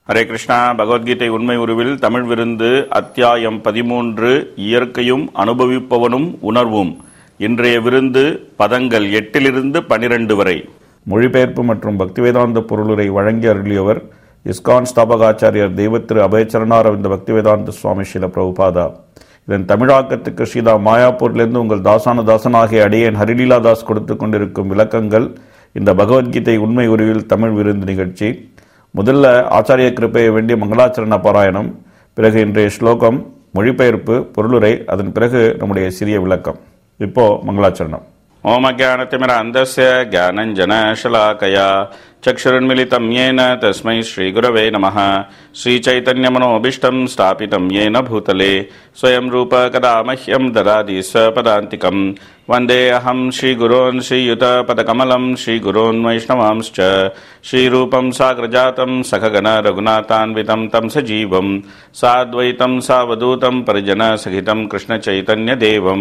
ஹரே கிருஷ்ணா பகவத்கீதை உண்மை உருவில் தமிழ் விருந்து அத்தியாயம் பதிமூன்று இயற்கையும் அனுபவிப்பவனும் உணர்வும் இன்றைய விருந்து பதங்கள் எட்டிலிருந்து பனிரெண்டு வரை மொழிபெயர்ப்பு மற்றும் பக்திவேதாந்த பொருளுரை வழங்கி அருளியவர் இஸ்கான் ஸ்தாபகாச்சாரியர் தெய்வத்திரு அபயச்சரணாரவிந்த பக்திவேதாந்த சுவாமி ஸ்ரீல பிரபுபாதா இதன் தமிழாக்கத்துக்கு ஸ்ரீதா மாயாப்பூரிலிருந்து உங்கள் தாசான தாசனாகிய அடியேன் ஹரிலீலா தாஸ் கொடுத்து கொண்டிருக்கும் விளக்கங்கள் இந்த பகவத்கீதை உண்மை உருவில் தமிழ் விருந்து நிகழ்ச்சி முதல்ல ஆச்சாரிய கிருப்பையை வேண்டிய மங்களாச்சரண பாராயணம் பிறகு இன்றைய ஸ்லோகம் மொழிபெயர்ப்பு பொருளுரை அதன் பிறகு நம்முடைய சிறிய விளக்கம் இப்போ மங்களாச்சரணம் ஓம் அஜானதிமிர அந்தஸ்ய ஜானஞ்சன शलाकया चक्षुरुन्मिलितं येन तस्मै श्रीगुरवे नमः श्रीचैतन्यमनोभीष्टं स्थापितं येन भूतले स्वयं रूप कदा मह्यं ददाति स्वपदान्तिकं वन्दे अहं श्रीगुरोन् श्रीयुतपदकमलं श्रीगुरोन् वैष्णवांश्च श्रीरूपं साग्रजातं सखगण रघुनाथान्वितं तं सजीवं साद्वैतं सावधूतं परिजनसहितं कृष्णचैतन्यदेवं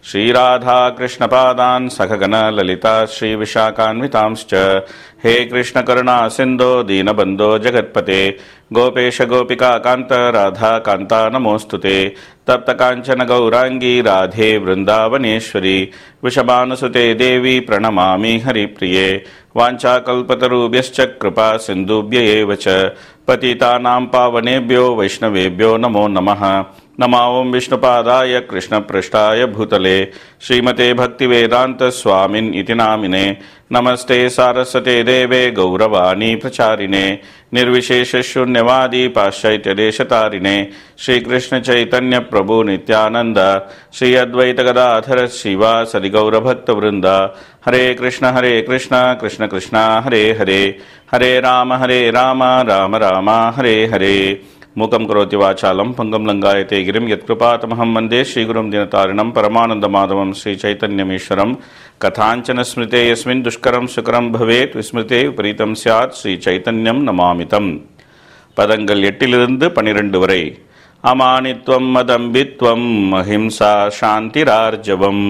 श्रीराधाकृष्णपादान् सखगण ललिता श्रीविशाखान्वितांश्च हे कृष्णकरुणा सिन्धो दीनबन्धो जगत्पते गोपेश गोपिका कान्त राधा कान्ता नमोऽस्तु ते तप्तकाञ्चन गौराङ्गी राधे वृन्दावनेश्वरी वृषभानुसुते देवी प्रणमामि हरिप्रिये वाञ्छाकल्पतरुभ्यश्च कृपा सिन्धुभ्य एव च पतितानां पावनेभ्यो वैष्णवेभ्यो नमो नमः नमा ॐ विष्णुपादाय कृष्णपृष्ठाय भूतले श्रीमते भक्तिवेदान्तस्वामिन् इति नामिने नमस्ते सारस्वते देवे गौरवाणी प्रचारिणे निर्विशेषशून्यवादी पाश्चात्यदेशतारिणे श्रीकृष्णचैतन्यप्रभु नित्यानन्द श्री अद्वैतगदाधर शिवा सदिगौरभक्तवृन्द हरे कृष्ण हरे कृष्ण कृष्ण कृष्ण हरे हरे हरे राम हरे राम राम राम हरे हरे மூக்கம் கரோத்தி வாச்சாலம் பங்கம் லங்காயத்தே கிரிம் யத்கிருபாத்தமஹம் வந்தே ஸ்ரீகுரும் தினதாரிணம் பரமானந்த மாதவம் ஸ்ரீ சைத்தன்யமீஸ்வரம் கதாஞ்சன ஸ்மிருதே யஸ்மின் துஷ்கரம் சுகரம் பவேத் விஸ்மிருதே விபரீதம் சியாத் ஸ்ரீ சைத்தன்யம் நமாமிதம் பதங்கள் எட்டிலிருந்து பனிரெண்டு வரை அமானித்வம் மதம்பித்வம் அஹிம்சா சாந்திரார்ஜவம்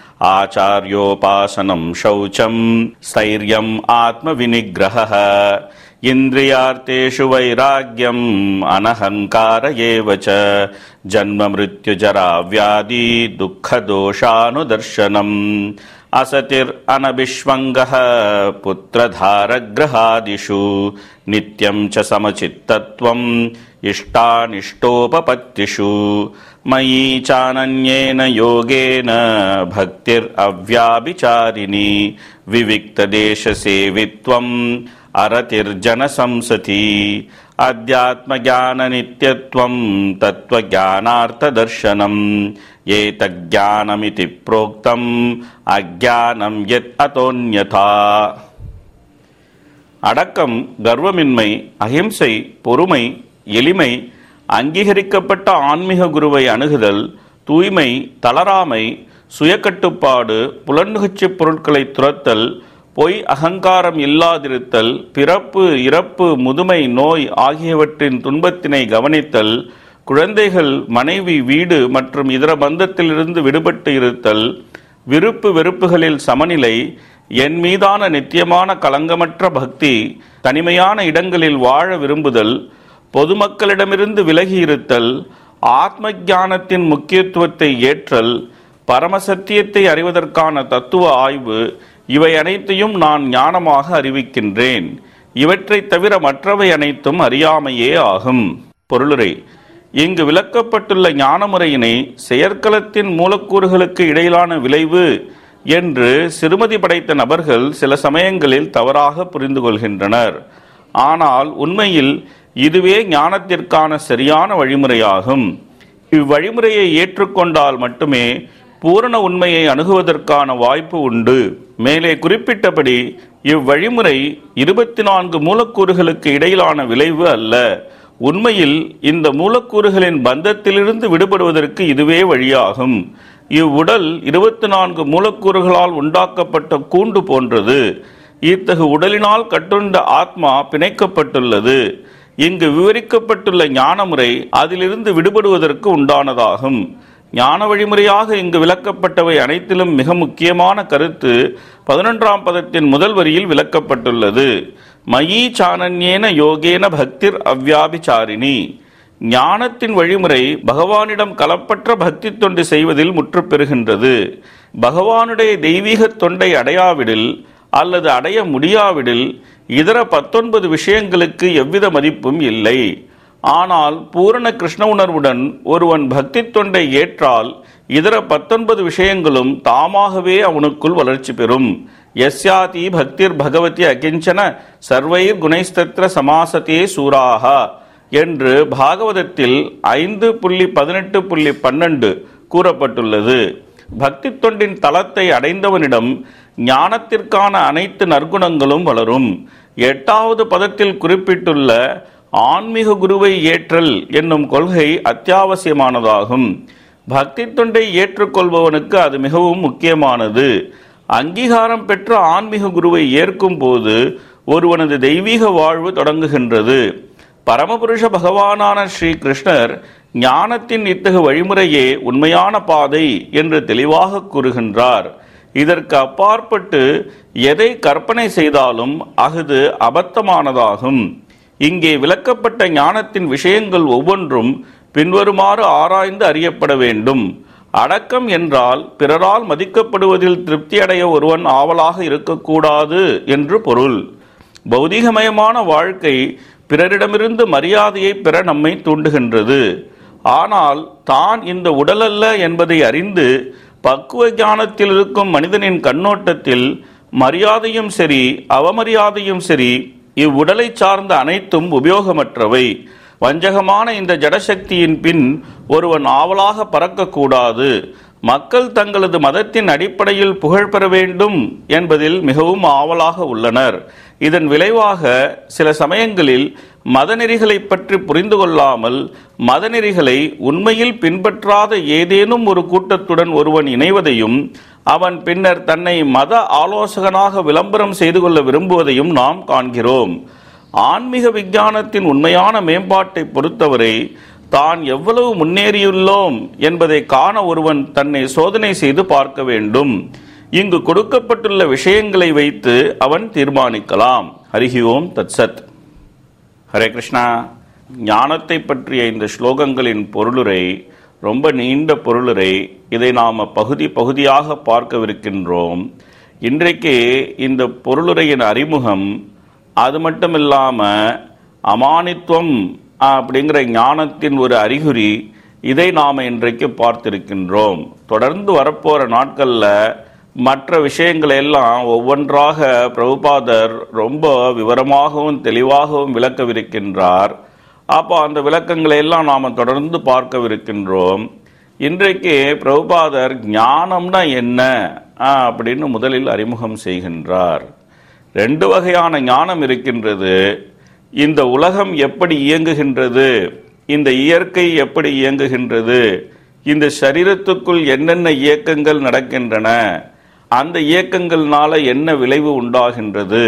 ஆச்சாரியோபாசனம் शौचम् स्थैर्यम् आत्मविनिग्रहः इन्द्रियार्थेषु वैराग्यम् अनहङ्कार एव च जन्ममृत्युजराव्याधि दुःखदोषानुदर्शनम् असतिरनभिष्वङ्गः पुत्रधारग्रहादिषु नित्यं च समचित्तत्वम् इष्टानिष्टोपपत्तिषु मयि चानन्येन योगेन भक्तिरव्याभिचारिणी विविक्तदेशसेवित्वम् अरतिर्जनसंसति अध्यात्मज्ञाननित्यत्वम् तत्त्वज्ञानार्थदर्शनम् एतज्ज्ञानमिति प्रोक्तम् अज्ञानं यत् अतोऽन्यथा அடக்கம் கர்வமின்மை அகிம்சை பொறுமை எளிமை அங்கீகரிக்கப்பட்ட ஆன்மீக குருவை அணுகுதல் தூய்மை தளராமை சுயக்கட்டுப்பாடு புலன்முகச்சி பொருட்களை துரத்தல் பொய் அகங்காரம் இல்லாதிருத்தல் பிறப்பு இறப்பு முதுமை நோய் ஆகியவற்றின் துன்பத்தினை கவனித்தல் குழந்தைகள் மனைவி வீடு மற்றும் இதர பந்தத்திலிருந்து விடுபட்டு இருத்தல் விருப்பு வெறுப்புகளில் சமநிலை என் மீதான நித்தியமான களங்கமற்ற பக்தி தனிமையான இடங்களில் வாழ விரும்புதல் பொதுமக்களிடமிருந்து விலகி இருத்தல் ஆத்ம ஞானத்தின் முக்கியத்துவத்தை ஏற்றல் பரமசத்தியத்தை அறிவதற்கான தத்துவ ஆய்வு இவை அனைத்தையும் நான் ஞானமாக அறிவிக்கின்றேன் இவற்றை தவிர மற்றவை அனைத்தும் அறியாமையே ஆகும் பொருளுரை இங்கு விளக்கப்பட்டுள்ள ஞான முறையினை செயற்களத்தின் மூலக்கூறுகளுக்கு இடையிலான விளைவு என்று சிறுமதி படைத்த நபர்கள் சில சமயங்களில் தவறாக புரிந்து கொள்கின்றனர் ஆனால் உண்மையில் இதுவே ஞானத்திற்கான சரியான வழிமுறையாகும் இவ்வழிமுறையை ஏற்றுக்கொண்டால் மட்டுமே பூரண உண்மையை அணுகுவதற்கான வாய்ப்பு உண்டு மேலே குறிப்பிட்டபடி இவ்வழிமுறை இருபத்தி நான்கு மூலக்கூறுகளுக்கு இடையிலான விளைவு அல்ல உண்மையில் இந்த மூலக்கூறுகளின் பந்தத்திலிருந்து விடுபடுவதற்கு இதுவே வழியாகும் இவ்வுடல் இருபத்தி நான்கு மூலக்கூறுகளால் உண்டாக்கப்பட்ட கூண்டு போன்றது இத்தகு உடலினால் கட்டுண்ட ஆத்மா பிணைக்கப்பட்டுள்ளது இங்கு விவரிக்கப்பட்டுள்ள ஞானமுறை அதிலிருந்து விடுபடுவதற்கு உண்டானதாகும் ஞான வழிமுறையாக இங்கு விளக்கப்பட்டவை அனைத்திலும் மிக முக்கியமான கருத்து பதினொன்றாம் பதத்தின் முதல் வரியில் விளக்கப்பட்டுள்ளது மயி சானன்யேன யோகேன பக்திர் அவ்யாபிச்சாரிணி ஞானத்தின் வழிமுறை பகவானிடம் கலப்பற்ற பக்தி தொண்டு செய்வதில் முற்று பெறுகின்றது பகவானுடைய தெய்வீக தொண்டை அடையாவிடில் அல்லது அடைய முடியாவிடில் இதர பத்தொன்பது விஷயங்களுக்கு எவ்வித மதிப்பும் இல்லை ஆனால் பூரண கிருஷ்ண உணர்வுடன் ஒருவன் பக்தி தொண்டை ஏற்றால் இதர பத்தொன்பது விஷயங்களும் தாமாகவே அவனுக்குள் வளர்ச்சி பெறும் யஸ்யாதி பக்திர் பகவதி அகிஞ்சன சர்வைர் குணைஸ்தத்ர சமாசத்தே சூராகா என்று பாகவதத்தில் ஐந்து புள்ளி பதினெட்டு புள்ளி பன்னெண்டு கூறப்பட்டுள்ளது பக்தி தொண்டின் தளத்தை அடைந்தவனிடம் ஞானத்திற்கான அனைத்து நற்குணங்களும் வளரும் எட்டாவது பதத்தில் குறிப்பிட்டுள்ள ஆன்மீக குருவை ஏற்றல் என்னும் கொள்கை அத்தியாவசியமானதாகும் பக்தி தொண்டை ஏற்றுக்கொள்பவனுக்கு அது மிகவும் முக்கியமானது அங்கீகாரம் பெற்ற ஆன்மீக குருவை ஏற்கும் போது ஒருவனது தெய்வீக வாழ்வு தொடங்குகின்றது பரமபுருஷ பகவானான ஸ்ரீ கிருஷ்ணர் ஞானத்தின் இத்தகு வழிமுறையே உண்மையான பாதை என்று தெளிவாக கூறுகின்றார் இதற்கு அப்பாற்பட்டு எதை கற்பனை செய்தாலும் அஃது அபத்தமானதாகும் இங்கே விளக்கப்பட்ட ஞானத்தின் விஷயங்கள் ஒவ்வொன்றும் பின்வருமாறு ஆராய்ந்து அறியப்பட வேண்டும் அடக்கம் என்றால் பிறரால் மதிக்கப்படுவதில் திருப்தியடைய ஒருவன் ஆவலாக இருக்கக்கூடாது என்று பொருள் பௌதிகமயமான வாழ்க்கை பிறரிடமிருந்து மரியாதையை பெற நம்மை தூண்டுகின்றது ஆனால் தான் இந்த உடலல்ல என்பதை அறிந்து பக்குவ ஞானத்தில் இருக்கும் மனிதனின் கண்ணோட்டத்தில் மரியாதையும் சரி அவமரியாதையும் சரி இவ்வுடலை சார்ந்த அனைத்தும் உபயோகமற்றவை வஞ்சகமான இந்த ஜடசக்தியின் பின் ஒருவன் ஆவலாக பறக்கக்கூடாது மக்கள் தங்களது மதத்தின் அடிப்படையில் புகழ் பெற வேண்டும் என்பதில் மிகவும் ஆவலாக உள்ளனர் இதன் விளைவாக சில சமயங்களில் மதநெறிகளை பற்றி புரிந்து கொள்ளாமல் மதநெறிகளை உண்மையில் பின்பற்றாத ஏதேனும் ஒரு கூட்டத்துடன் ஒருவன் இணைவதையும் அவன் பின்னர் தன்னை மத ஆலோசகனாக விளம்பரம் செய்து கொள்ள விரும்புவதையும் நாம் காண்கிறோம் ஆன்மீக விஞ்ஞானத்தின் உண்மையான மேம்பாட்டை பொறுத்தவரை தான் எவ்வளவு முன்னேறியுள்ளோம் என்பதை காண ஒருவன் தன்னை சோதனை செய்து பார்க்க வேண்டும் இங்கு கொடுக்கப்பட்டுள்ள விஷயங்களை வைத்து அவன் தீர்மானிக்கலாம் ஹரிஹி ஓம் தத்சத் ஹரே கிருஷ்ணா ஞானத்தை பற்றிய இந்த ஸ்லோகங்களின் பொருளுரை ரொம்ப நீண்ட பொருளுரை இதை நாம் பகுதி பகுதியாக பார்க்கவிருக்கின்றோம் இன்றைக்கு இந்த பொருளுரையின் அறிமுகம் அது மட்டும் இல்லாமல் அமானித்துவம் அப்படிங்கிற ஞானத்தின் ஒரு அறிகுறி இதை நாம் இன்றைக்கு பார்த்திருக்கின்றோம் தொடர்ந்து வரப்போகிற நாட்களில் மற்ற விஷயங்களை எல்லாம் ஒவ்வொன்றாக பிரபுபாதர் ரொம்ப விவரமாகவும் தெளிவாகவும் விளக்கவிருக்கின்றார் அப்போ அந்த விளக்கங்களை எல்லாம் நாம் தொடர்ந்து பார்க்கவிருக்கின்றோம் இன்றைக்கு பிரபுபாதர் ஞானம்னா என்ன ஆ, அப்படின்னு முதலில் அறிமுகம் செய்கின்றார் ரெண்டு வகையான ஞானம் இருக்கின்றது இந்த உலகம் எப்படி இயங்குகின்றது இந்த இயற்கை எப்படி இயங்குகின்றது இந்த சரீரத்துக்குள் என்னென்ன இயக்கங்கள் நடக்கின்றன அந்த இயக்கங்கள்னால என்ன விளைவு உண்டாகின்றது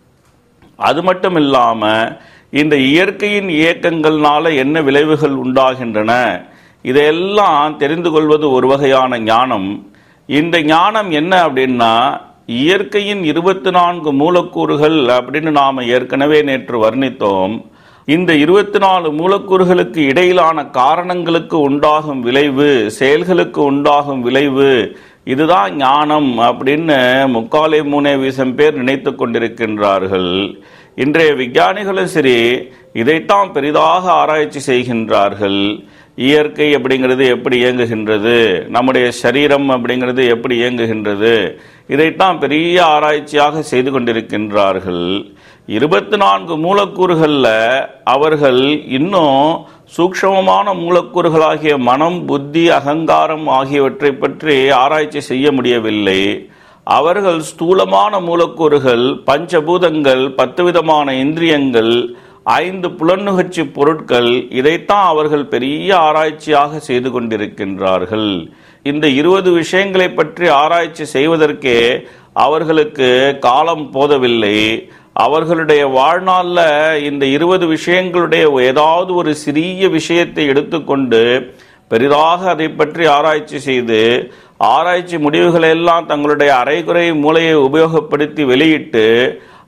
அது மட்டும் இல்லாம இந்த இயற்கையின் இயக்கங்கள்னால என்ன விளைவுகள் உண்டாகின்றன இதையெல்லாம் தெரிந்து கொள்வது ஒரு வகையான ஞானம் இந்த ஞானம் என்ன அப்படின்னா இயற்கையின் இருபத்தி நான்கு மூலக்கூறுகள் அப்படின்னு நாம ஏற்கனவே நேற்று வர்ணித்தோம் இந்த இருபத்தி நாலு மூலக்கூறுகளுக்கு இடையிலான காரணங்களுக்கு உண்டாகும் விளைவு செயல்களுக்கு உண்டாகும் விளைவு இதுதான் ஞானம் அப்படின்னு முக்காலே மூணே வீசம் பேர் நினைத்து கொண்டிருக்கின்றார்கள் இன்றைய விஞ்ஞானிகளும் சரி இதைத்தான் பெரிதாக ஆராய்ச்சி செய்கின்றார்கள் இயற்கை அப்படிங்கிறது எப்படி இயங்குகின்றது நம்முடைய சரீரம் அப்படிங்கிறது எப்படி இயங்குகின்றது இதைத்தான் பெரிய ஆராய்ச்சியாக செய்து கொண்டிருக்கின்றார்கள் இருபத்தி நான்கு மூலக்கூறுகளில் அவர்கள் இன்னும் சூக்ஷ்மமான மூலக்கூறுகளாகிய மனம் புத்தி அகங்காரம் ஆகியவற்றை பற்றி ஆராய்ச்சி செய்ய முடியவில்லை அவர்கள் ஸ்தூலமான மூலக்கூறுகள் பஞ்சபூதங்கள் பத்து விதமான இந்திரியங்கள் ஐந்து புலனுகர்ச்சி பொருட்கள் இதைத்தான் அவர்கள் பெரிய ஆராய்ச்சியாக செய்து கொண்டிருக்கின்றார்கள் இந்த இருபது விஷயங்களை பற்றி ஆராய்ச்சி செய்வதற்கே அவர்களுக்கு காலம் போதவில்லை அவர்களுடைய வாழ்நாளில் இந்த இருபது விஷயங்களுடைய ஏதாவது ஒரு சிறிய விஷயத்தை எடுத்துக்கொண்டு பெரிதாக அதை பற்றி ஆராய்ச்சி செய்து ஆராய்ச்சி முடிவுகளை எல்லாம் தங்களுடைய அரைகுறை மூளையை உபயோகப்படுத்தி வெளியிட்டு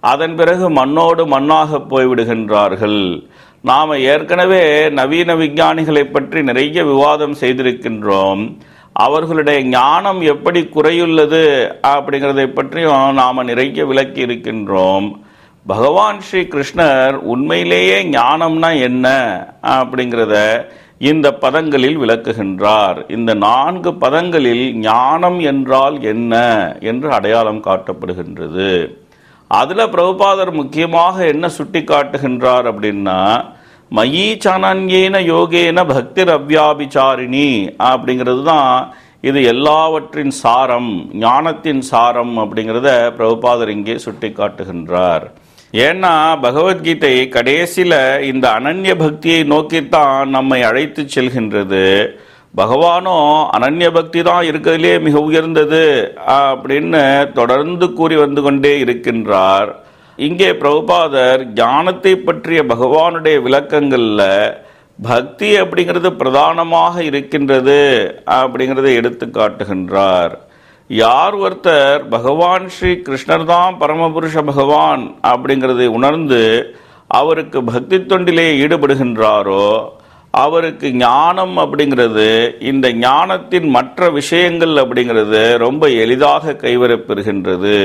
அதன் பிறகு மண்ணோடு மண்ணாக போய்விடுகின்றார்கள் நாம ஏற்கனவே நவீன விஞ்ஞானிகளை பற்றி நிறைய விவாதம் செய்திருக்கின்றோம் அவர்களுடைய ஞானம் எப்படி குறையுள்ளது அப்படிங்கிறதை பற்றியும் நாம நிறைய விளக்கி இருக்கின்றோம் பகவான் ஸ்ரீ கிருஷ்ணர் உண்மையிலேயே ஞானம்னா என்ன அப்படிங்கிறத இந்த பதங்களில் விளக்குகின்றார் இந்த நான்கு பதங்களில் ஞானம் என்றால் என்ன என்று அடையாளம் காட்டப்படுகின்றது அதுல பிரபுபாதர் முக்கியமாக என்ன சுட்டி காட்டுகின்றார் அப்படின்னா மயி சானன்யேன யோகேன பக்திர் அவ்யாபிச்சாரிணி அப்படிங்கிறது தான் இது எல்லாவற்றின் சாரம் ஞானத்தின் சாரம் அப்படிங்கிறத பிரபுபாதர் இங்கே சுட்டி காட்டுகின்றார் ஏன்னா பகவத்கீதை கடைசியில இந்த அனன்ய பக்தியை நோக்கித்தான் நம்மை அழைத்து செல்கின்றது பகவானும் அனன்ய பக்தி தான் இருக்கிறதுலே மிக உயர்ந்தது அப்படின்னு தொடர்ந்து கூறி வந்து கொண்டே இருக்கின்றார் இங்கே பிரபுபாதர் ஞானத்தை பற்றிய பகவானுடைய விளக்கங்கள்ல பக்தி அப்படிங்கிறது பிரதானமாக இருக்கின்றது அப்படிங்கிறதை எடுத்து காட்டுகின்றார் யார் ஒருத்தர் பகவான் ஸ்ரீ கிருஷ்ணர் தான் பரமபுருஷ பகவான் அப்படிங்கிறதை உணர்ந்து அவருக்கு பக்தி தொண்டிலே ஈடுபடுகின்றாரோ அவருக்கு ஞானம் அப்படிங்கிறது இந்த ஞானத்தின் மற்ற விஷயங்கள் அப்படிங்கிறது ரொம்ப எளிதாக கைவரப்பெறுகின்றது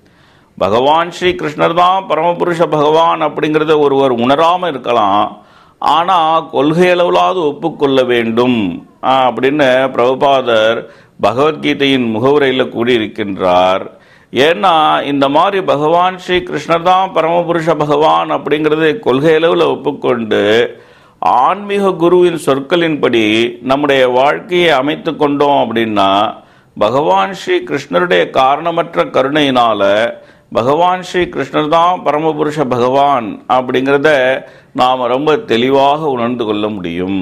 பகவான் ஸ்ரீ கிருஷ்ணர் தான் பரமபுருஷ பகவான் அப்படிங்கிறத ஒருவர் உணராம இருக்கலாம் ஆனா கொள்கை அளவிலாவது ஒப்புக்கொள்ள வேண்டும் அப்படின்னு பிரபுபாதர் பகவத்கீதையின் முகவுரையில் கூறியிருக்கின்றார் ஏன்னா இந்த மாதிரி பகவான் ஸ்ரீ கிருஷ்ணர் தான் பரமபுருஷ பகவான் அப்படிங்கிறதை கொள்கை அளவில் ஒப்புக்கொண்டு ஆன்மீக குருவின் சொற்களின்படி நம்முடைய வாழ்க்கையை அமைத்து கொண்டோம் அப்படின்னா பகவான் ஸ்ரீ கிருஷ்ணருடைய காரணமற்ற கருணையினால பகவான் ஸ்ரீ கிருஷ்ணர் தான் பரமபுருஷ பகவான் அப்படிங்கிறத நாம் ரொம்ப தெளிவாக உணர்ந்து கொள்ள முடியும்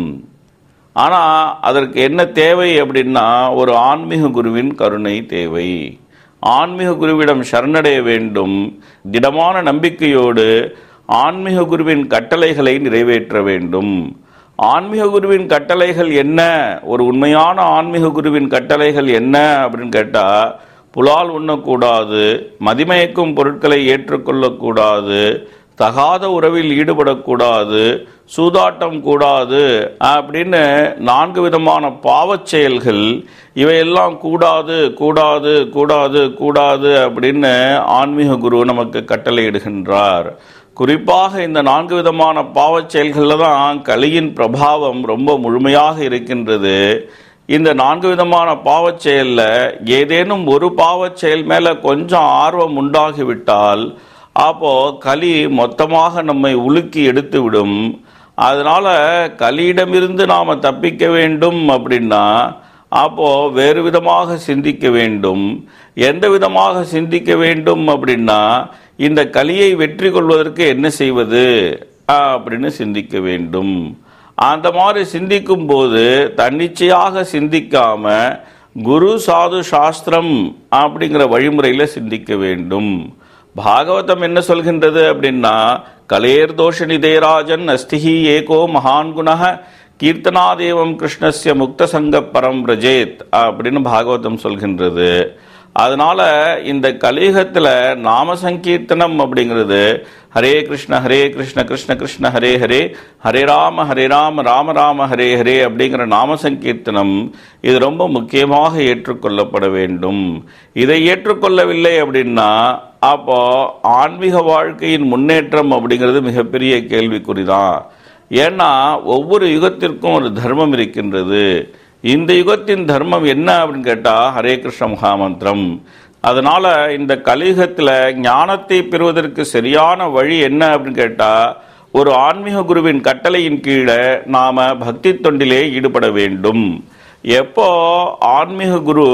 ஆனால் அதற்கு என்ன தேவை அப்படின்னா ஒரு ஆன்மீக குருவின் கருணை தேவை ஆன்மீக குருவிடம் சரணடைய வேண்டும் திடமான நம்பிக்கையோடு ஆன்மீக குருவின் கட்டளைகளை நிறைவேற்ற வேண்டும் ஆன்மீக குருவின் கட்டளைகள் என்ன ஒரு உண்மையான ஆன்மீக குருவின் கட்டளைகள் என்ன அப்படின்னு கேட்டால் புலால் உண்ணக்கூடாது மதிமயக்கும் பொருட்களை ஏற்றுக்கொள்ளக்கூடாது தகாத உறவில் ஈடுபடக்கூடாது சூதாட்டம் கூடாது அப்படின்னு நான்கு விதமான பாவச் செயல்கள் இவையெல்லாம் கூடாது கூடாது கூடாது கூடாது அப்படின்னு ஆன்மீக குரு நமக்கு கட்டளையிடுகின்றார் குறிப்பாக இந்த நான்கு விதமான பாவச் செயல்களில் தான் கலியின் பிரபாவம் ரொம்ப முழுமையாக இருக்கின்றது இந்த நான்கு விதமான பாவச் செயலில் ஏதேனும் ஒரு பாவச் செயல் மேலே கொஞ்சம் ஆர்வம் உண்டாகிவிட்டால் அப்போ கலி மொத்தமாக நம்மை உலுக்கி எடுத்து விடும் அதனால கலியிடமிருந்து நாம் தப்பிக்க வேண்டும் அப்படின்னா அப்போ வேறு விதமாக சிந்திக்க வேண்டும் எந்த விதமாக சிந்திக்க வேண்டும் அப்படின்னா இந்த கலியை வெற்றி கொள்வதற்கு என்ன செய்வது அப்படின்னு சிந்திக்க வேண்டும் அந்த மாதிரி சிந்திக்கும் போது தன்னிச்சையாக சிந்திக்காம குரு சாது சாஸ்திரம் அப்படிங்கிற வழிமுறையில் சிந்திக்க வேண்டும் பாகவதம் என்ன சொல்கின்றது அப்படின்னா கலேர் தோஷ நிதேராஜன் அஸ்திஹி ஏகோ மகான் குணக கீர்த்தனாதேவம் கிருஷ்ணஸ்ய முக்த சங்க பரம் பிரஜேத் அப்படின்னு பாகவதம் சொல்கின்றது அதனால இந்த கலியுகத்தில் நாம சங்கீர்த்தனம் அப்படிங்கிறது ஹரே கிருஷ்ண ஹரே கிருஷ்ண கிருஷ்ண கிருஷ்ண ஹரே ஹரே ஹரே ராம ஹரே ராம ராம ராம ஹரே ஹரே அப்படிங்கிற நாம சங்கீர்த்தனம் இது ரொம்ப முக்கியமாக ஏற்றுக்கொள்ளப்பட வேண்டும் இதை ஏற்றுக்கொள்ளவில்லை அப்படின்னா அப்போ ஆன்மீக வாழ்க்கையின் முன்னேற்றம் அப்படிங்கிறது மிகப்பெரிய கேள்விக்குறிதான் ஏன்னா ஒவ்வொரு யுகத்திற்கும் ஒரு தர்மம் இருக்கின்றது இந்த யுகத்தின் தர்மம் என்ன அப்படின்னு கேட்டால் ஹரே கிருஷ்ண மகாமந்திரம் அதனால இந்த கலியுகத்தில் ஞானத்தை பெறுவதற்கு சரியான வழி என்ன அப்படின்னு கேட்டால் ஒரு ஆன்மீக குருவின் கட்டளையின் கீழே நாம பக்தி தொண்டிலே ஈடுபட வேண்டும் எப்போ ஆன்மீக குரு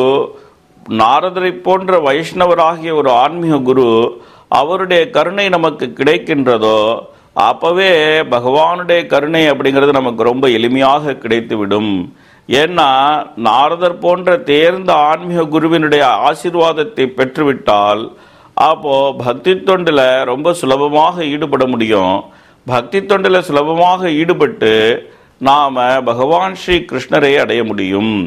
நாரதரை போன்ற வைஷ்ணவராகிய ஒரு ஆன்மீக குரு அவருடைய கருணை நமக்கு கிடைக்கின்றதோ அப்பவே பகவானுடைய கருணை அப்படிங்கிறது நமக்கு ரொம்ப எளிமையாக கிடைத்துவிடும் ஏன்னா நாரதர் போன்ற தேர்ந்த ஆன்மீக குருவினுடைய ஆசீர்வாதத்தை பெற்றுவிட்டால் அப்போ பக்தி தொண்டில் ரொம்ப சுலபமாக ஈடுபட முடியும் பக்தி தொண்டில் சுலபமாக ஈடுபட்டு நாம பகவான் ஸ்ரீ கிருஷ்ணரை அடைய முடியும்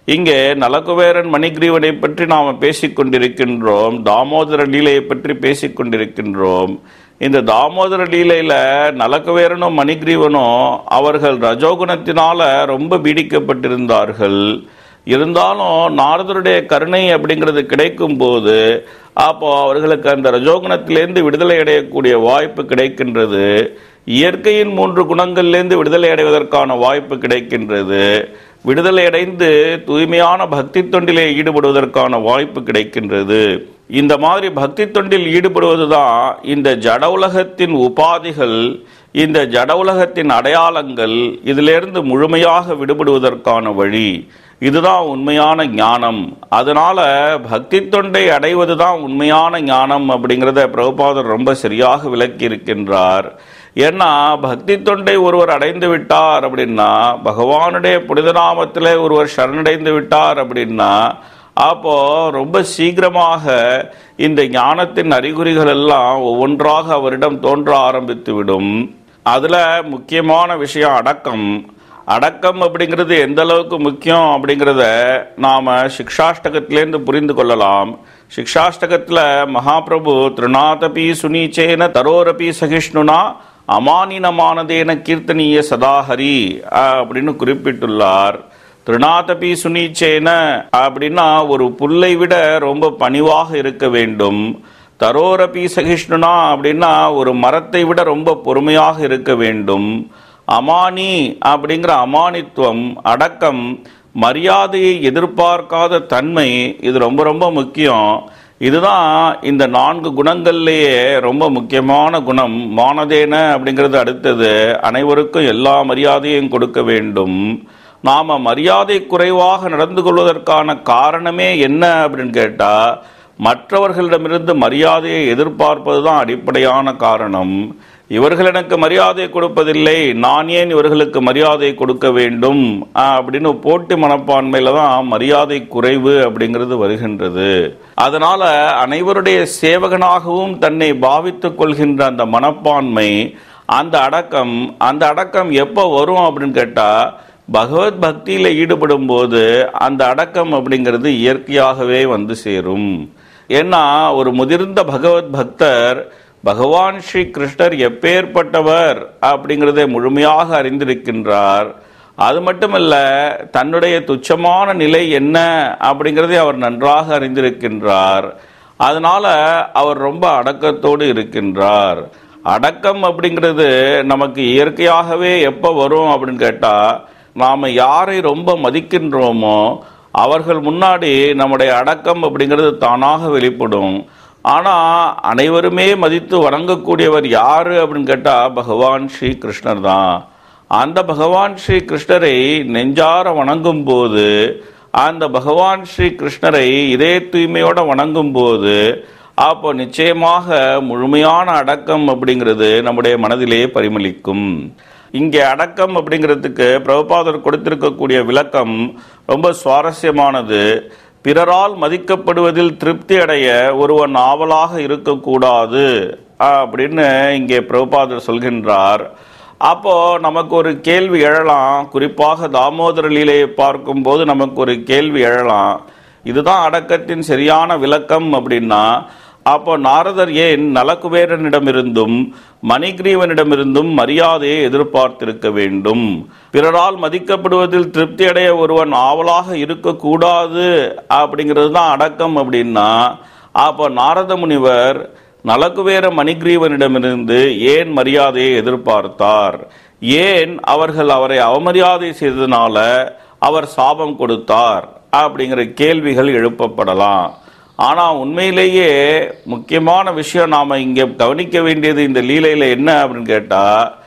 இங்கே நலகுவேரன் மணிகிரீவனை பற்றி நாம் பேசிக் கொண்டிருக்கின்றோம் தாமோதர லீலையை பற்றி பேசிக் கொண்டிருக்கின்றோம் இந்த தாமோதர லீலையில நலகுவேரனும் மணிகிரீவனும் அவர்கள் ரஜோகுணத்தினால ரொம்ப பீடிக்கப்பட்டிருந்தார்கள் இருந்தாலும் நாரதருடைய கருணை அப்படிங்கிறது கிடைக்கும் போது அப்போ அவர்களுக்கு அந்த ரஜோகுணத்திலேருந்து விடுதலை அடையக்கூடிய வாய்ப்பு கிடைக்கின்றது இயற்கையின் மூன்று குணங்கள்லேருந்து விடுதலை அடைவதற்கான வாய்ப்பு கிடைக்கின்றது விடுதலை அடைந்து தூய்மையான பக்தி தொண்டிலே ஈடுபடுவதற்கான வாய்ப்பு கிடைக்கின்றது இந்த மாதிரி பக்தி தொண்டில் ஈடுபடுவதுதான் இந்த ஜட உலகத்தின் உபாதிகள் இந்த ஜட உலகத்தின் அடையாளங்கள் இதிலிருந்து முழுமையாக விடுபடுவதற்கான வழி இதுதான் உண்மையான ஞானம் அதனால பக்தி தொண்டை அடைவதுதான் உண்மையான ஞானம் அப்படிங்கிறத பிரபுபாதர் ரொம்ப சரியாக விளக்கி இருக்கின்றார் ஏன்னா பக்தி தொண்டை ஒருவர் அடைந்து விட்டார் அப்படின்னா பகவானுடைய புனித நாமத்திலே ஒருவர் சரணடைந்து விட்டார் அப்படின்னா அப்போ ரொம்ப சீக்கிரமாக இந்த ஞானத்தின் அறிகுறிகள் எல்லாம் ஒவ்வொன்றாக அவரிடம் தோன்ற ஆரம்பித்து விடும் அதுல முக்கியமான விஷயம் அடக்கம் அடக்கம் அப்படிங்கிறது எந்த அளவுக்கு முக்கியம் அப்படிங்கிறத நாம சிக்ஷாஷ்டகத்திலேருந்து புரிந்து கொள்ளலாம் சிக்ஷாஷ்டகத்துல மகாபிரபு திருநாதபி சுனீச்சேன தரோரபி சகிஷ்ணுனா அமானினமானதேன கீர்த்தனீய சதாஹரி அப்படின்னு குறிப்பிட்டுள்ளார் திருநாதபி சுனீச்சேன அப்படின்னா ஒரு புல்லை விட ரொம்ப பணிவாக இருக்க வேண்டும் தரோரபி சகிஷ்ணுனா அப்படின்னா ஒரு மரத்தை விட ரொம்ப பொறுமையாக இருக்க வேண்டும் அமானி அப்படிங்கிற அமானித்துவம் அடக்கம் மரியாதையை எதிர்பார்க்காத தன்மை இது ரொம்ப ரொம்ப முக்கியம் இதுதான் இந்த நான்கு குணங்கள்லேயே ரொம்ப முக்கியமான குணம் மானதேன அப்படிங்கிறது அடுத்தது அனைவருக்கும் எல்லா மரியாதையும் கொடுக்க வேண்டும் நாம மரியாதை குறைவாக நடந்து கொள்வதற்கான காரணமே என்ன அப்படின்னு கேட்டா மற்றவர்களிடமிருந்து மரியாதையை எதிர்பார்ப்பது தான் அடிப்படையான காரணம் இவர்கள் எனக்கு மரியாதை கொடுப்பதில்லை நான் ஏன் இவர்களுக்கு மரியாதை கொடுக்க வேண்டும் அப்படின்னு போட்டி மனப்பான்மையில தான் மரியாதை குறைவு அப்படிங்கிறது வருகின்றது அதனால அனைவருடைய சேவகனாகவும் தன்னை பாவித்துக் கொள்கின்ற அந்த மனப்பான்மை அந்த அடக்கம் அந்த அடக்கம் எப்போ வரும் அப்படின்னு கேட்டா பகவத் பக்தியில ஈடுபடும் போது அந்த அடக்கம் அப்படிங்கிறது இயற்கையாகவே வந்து சேரும் ஏன்னா ஒரு முதிர்ந்த பகவத் பக்தர் பகவான் ஸ்ரீ கிருஷ்ணர் எப்பேற்பட்டவர் அப்படிங்கிறதை முழுமையாக அறிந்திருக்கின்றார் அது மட்டுமல்ல தன்னுடைய துச்சமான நிலை என்ன அப்படிங்கிறதை அவர் நன்றாக அறிந்திருக்கின்றார் அதனால அவர் ரொம்ப அடக்கத்தோடு இருக்கின்றார் அடக்கம் அப்படிங்கிறது நமக்கு இயற்கையாகவே எப்போ வரும் அப்படின்னு கேட்டா நாம யாரை ரொம்ப மதிக்கின்றோமோ அவர்கள் முன்னாடி நம்முடைய அடக்கம் அப்படிங்கிறது தானாக வெளிப்படும் ஆனா அனைவருமே மதித்து வணங்கக்கூடியவர் யாரு அப்படின்னு கேட்டா பகவான் ஸ்ரீ கிருஷ்ணர் தான் அந்த பகவான் ஸ்ரீ கிருஷ்ணரை நெஞ்சார வணங்கும் போது அந்த பகவான் ஸ்ரீ கிருஷ்ணரை இதே தூய்மையோட வணங்கும் போது அப்போ நிச்சயமாக முழுமையான அடக்கம் அப்படிங்கிறது நம்முடைய மனதிலே பரிமளிக்கும் இங்கே அடக்கம் அப்படிங்கிறதுக்கு பிரபுபாதர் கொடுத்திருக்கக்கூடிய விளக்கம் ரொம்ப சுவாரஸ்யமானது பிறரால் மதிக்கப்படுவதில் திருப்தி அடைய ஒருவன் ஆவலாக இருக்கக்கூடாது அப்படின்னு இங்கே பிரபுபாதர் சொல்கின்றார் அப்போ நமக்கு ஒரு கேள்வி எழலாம் குறிப்பாக தாமோதர லீலையை பார்க்கும்போது நமக்கு ஒரு கேள்வி எழலாம் இதுதான் அடக்கத்தின் சரியான விளக்கம் அப்படின்னா அப்போ நாரதர் ஏன் நலகுபேரனிடமிருந்தும் மணிகிரீவனிடமிருந்தும் மரியாதையை எதிர்பார்த்திருக்க வேண்டும் பிறரால் மதிக்கப்படுவதில் திருப்தி அடைய ஒருவன் ஆவலாக இருக்கக்கூடாது அப்படிங்கிறது தான் அடக்கம் அப்படின்னா அப்போ நாரத முனிவர் நலகுவேர மணிகிரீவனிடமிருந்து ஏன் மரியாதையை எதிர்பார்த்தார் ஏன் அவர்கள் அவரை அவமரியாதை செய்ததுனால அவர் சாபம் கொடுத்தார் அப்படிங்கிற கேள்விகள் எழுப்பப்படலாம் ஆனா உண்மையிலேயே முக்கியமான விஷயம் நாம இங்க கவனிக்க வேண்டியது இந்த லீலையில என்ன அப்படின்னு கேட்டா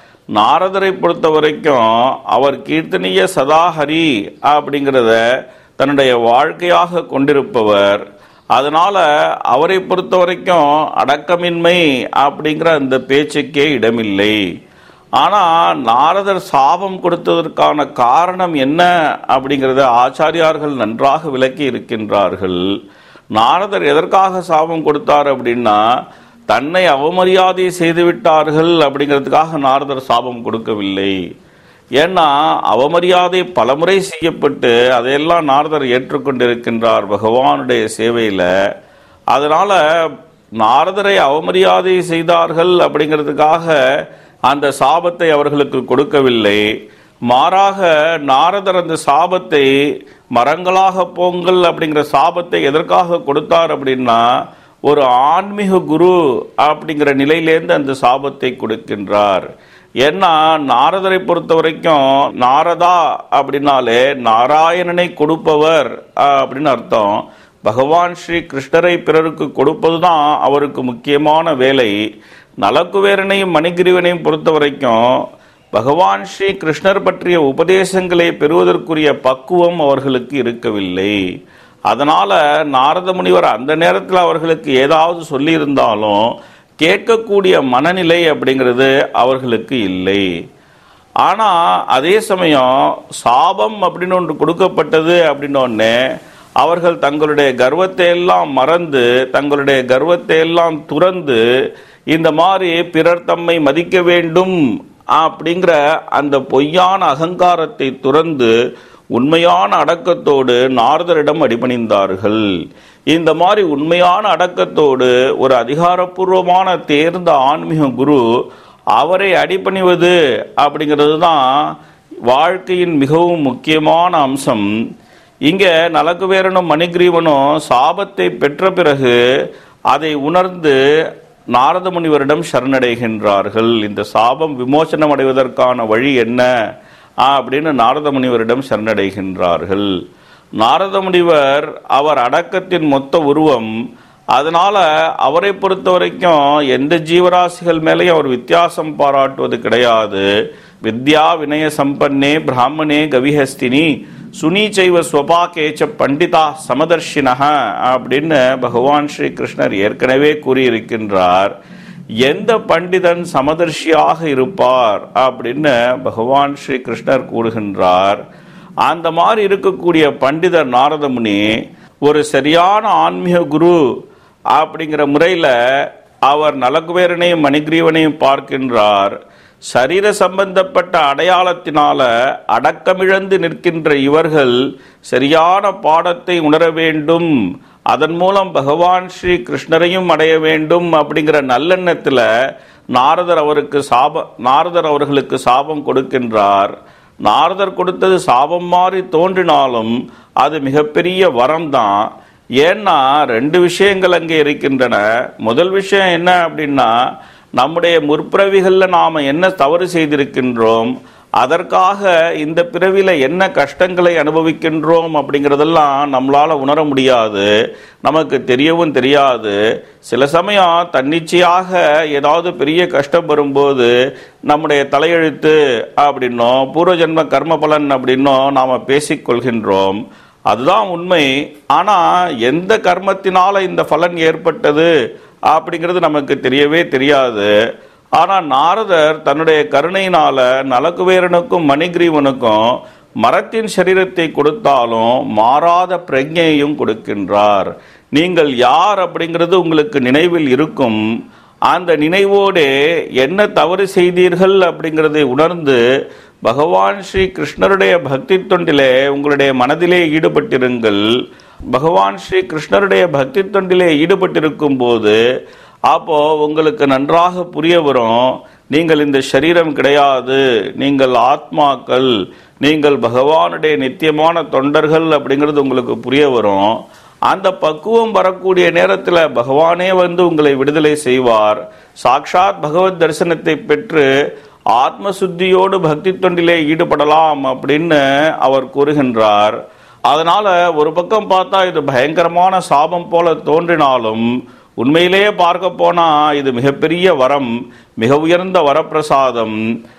நாரதரை பொறுத்த வரைக்கும் அவர் கீர்த்தனிய சதாஹரி அப்படிங்கிறத தன்னுடைய வாழ்க்கையாக கொண்டிருப்பவர் அதனால அவரை பொறுத்த வரைக்கும் அடக்கமின்மை அப்படிங்கிற அந்த பேச்சுக்கே இடமில்லை ஆனா நாரதர் சாபம் கொடுத்ததற்கான காரணம் என்ன அப்படிங்கிறத ஆச்சாரியார்கள் நன்றாக விளக்கி இருக்கின்றார்கள் நாரதர் எதற்காக சாபம் கொடுத்தார் அப்படின்னா தன்னை அவமரியாதை செய்து விட்டார்கள் அப்படிங்கிறதுக்காக நாரதர் சாபம் கொடுக்கவில்லை ஏன்னா அவமரியாதை பலமுறை செய்யப்பட்டு அதையெல்லாம் நாரதர் ஏற்றுக்கொண்டிருக்கின்றார் பகவானுடைய சேவையில அதனால நாரதரை அவமரியாதை செய்தார்கள் அப்படிங்கிறதுக்காக அந்த சாபத்தை அவர்களுக்கு கொடுக்கவில்லை மாறாக நாரதர் அந்த சாபத்தை மரங்களாக போங்கள் அப்படிங்கிற சாபத்தை எதற்காக கொடுத்தார் அப்படின்னா ஒரு ஆன்மீக குரு அப்படிங்கிற நிலையிலேருந்து அந்த சாபத்தை கொடுக்கின்றார் ஏன்னா நாரதரை பொறுத்த வரைக்கும் நாரதா அப்படின்னாலே நாராயணனை கொடுப்பவர் அப்படின்னு அர்த்தம் பகவான் ஸ்ரீ கிருஷ்ணரை பிறருக்கு கொடுப்பதுதான் அவருக்கு முக்கியமான வேலை நலக்குவேரனையும் மணிகிரிவனையும் பொறுத்த வரைக்கும் பகவான் ஸ்ரீ கிருஷ்ணர் பற்றிய உபதேசங்களை பெறுவதற்குரிய பக்குவம் அவர்களுக்கு இருக்கவில்லை அதனால நாரத முனிவர் அந்த நேரத்தில் அவர்களுக்கு ஏதாவது சொல்லியிருந்தாலும் கேட்கக்கூடிய மனநிலை அப்படிங்கிறது அவர்களுக்கு இல்லை ஆனா அதே சமயம் சாபம் அப்படின்னு ஒன்று கொடுக்கப்பட்டது அப்படின்னோடனே அவர்கள் தங்களுடைய கர்வத்தை எல்லாம் மறந்து தங்களுடைய கர்வத்தை எல்லாம் துறந்து இந்த மாதிரி பிறர் தம்மை மதிக்க வேண்டும் அப்படிங்கிற அந்த பொய்யான அகங்காரத்தை துறந்து உண்மையான அடக்கத்தோடு நாரதரிடம் அடிபணிந்தார்கள் இந்த மாதிரி உண்மையான அடக்கத்தோடு ஒரு அதிகாரப்பூர்வமான தேர்ந்த ஆன்மீக குரு அவரை அடிபணிவது அப்படிங்கிறது தான் வாழ்க்கையின் மிகவும் முக்கியமான அம்சம் இங்க நலகுவேரனும் மணிகிரீவனும் சாபத்தை பெற்ற பிறகு அதை உணர்ந்து நாரத முனிவரிடம் சரணடைகின்றார்கள் இந்த சாபம் விமோசனம் அடைவதற்கான வழி என்ன அப்படின்னு நாரத முனிவரிடம் சரணடைகின்றார்கள் நாரத முனிவர் அவர் அடக்கத்தின் மொத்த உருவம் அதனால அவரை பொறுத்த வரைக்கும் எந்த ஜீவராசிகள் மேலேயும் அவர் வித்தியாசம் பாராட்டுவது கிடையாது வித்யா வினய சம்பன்னே பிராமணே கவிஹஸ்தினி சுனீச்சைவ ஸ்வபாகேச்ச பண்டிதா சமதர்ஷினக அப்படின்னு பகவான் ஸ்ரீ கிருஷ்ணர் ஏற்கனவே கூறியிருக்கின்றார் எந்த பண்டிதன் சமதர்ஷியாக இருப்பார் அப்படின்னு பகவான் ஸ்ரீ கிருஷ்ணர் கூறுகின்றார் அந்த மாதிரி இருக்கக்கூடிய பண்டிதர் நாரதமுனி ஒரு சரியான ஆன்மீக குரு அப்படிங்கிற முறையில் அவர் நலகுபேரனையும் மணிகிரீவனையும் பார்க்கின்றார் சரீர சம்பந்தப்பட்ட அடையாளத்தினால அடக்கமிழந்து நிற்கின்ற இவர்கள் சரியான பாடத்தை உணர வேண்டும் அதன் மூலம் பகவான் ஸ்ரீ கிருஷ்ணரையும் அடைய வேண்டும் அப்படிங்கிற நல்லெண்ணத்தில் நாரதர் அவருக்கு சாப நாரதர் அவர்களுக்கு சாபம் கொடுக்கின்றார் நாரதர் கொடுத்தது சாபம் மாதிரி தோன்றினாலும் அது மிகப்பெரிய வரம் தான் ஏன்னா ரெண்டு விஷயங்கள் அங்கே இருக்கின்றன முதல் விஷயம் என்ன அப்படின்னா நம்முடைய முற்பிறவிகளில் நாம் என்ன தவறு செய்திருக்கின்றோம் அதற்காக இந்த பிறவில என்ன கஷ்டங்களை அனுபவிக்கின்றோம் அப்படிங்கிறதெல்லாம் நம்மளால உணர முடியாது நமக்கு தெரியவும் தெரியாது சில சமயம் தன்னிச்சையாக ஏதாவது பெரிய கஷ்டம் வரும்போது நம்முடைய தலையெழுத்து அப்படின்னோம் பூர்வ ஜென்ம கர்ம பலன் அப்படின்னும் நாம் பேசிக்கொள்கின்றோம் அதுதான் உண்மை ஆனா எந்த கர்மத்தினால இந்த பலன் ஏற்பட்டது அப்படிங்கிறது நமக்கு தெரியவே தெரியாது ஆனா நாரதர் தன்னுடைய கருணையினால நலகுவேரனுக்கும் மணிகிரீவனுக்கும் மரத்தின் சரீரத்தை கொடுத்தாலும் மாறாத பிரஜையையும் கொடுக்கின்றார் நீங்கள் யார் அப்படிங்கிறது உங்களுக்கு நினைவில் இருக்கும் அந்த நினைவோடு என்ன தவறு செய்தீர்கள் அப்படிங்கிறதை உணர்ந்து பகவான் ஸ்ரீ கிருஷ்ணருடைய பக்தி தொண்டிலே உங்களுடைய மனதிலே ஈடுபட்டிருங்கள் பகவான் ஸ்ரீ கிருஷ்ணருடைய பக்தி தொண்டிலே ஈடுபட்டிருக்கும் போது அப்போ உங்களுக்கு நன்றாக புரிய வரும் நீங்கள் இந்த சரீரம் கிடையாது நீங்கள் ஆத்மாக்கள் நீங்கள் பகவானுடைய நித்தியமான தொண்டர்கள் அப்படிங்கிறது உங்களுக்கு புரிய வரும் அந்த பக்குவம் வரக்கூடிய நேரத்தில் பகவானே வந்து உங்களை விடுதலை செய்வார் சாக்ஷாத் பகவத் தரிசனத்தை பெற்று ஆத்ம சுத்தியோடு பக்தி தொண்டிலே ஈடுபடலாம் அப்படின்னு அவர் கூறுகின்றார் அதனால ஒரு பக்கம் பார்த்தா இது பயங்கரமான சாபம் போல தோன்றினாலும் உண்மையிலேயே பார்க்க போனா இது மிகப்பெரிய வரம் மிக உயர்ந்த வரப்பிரசாதம்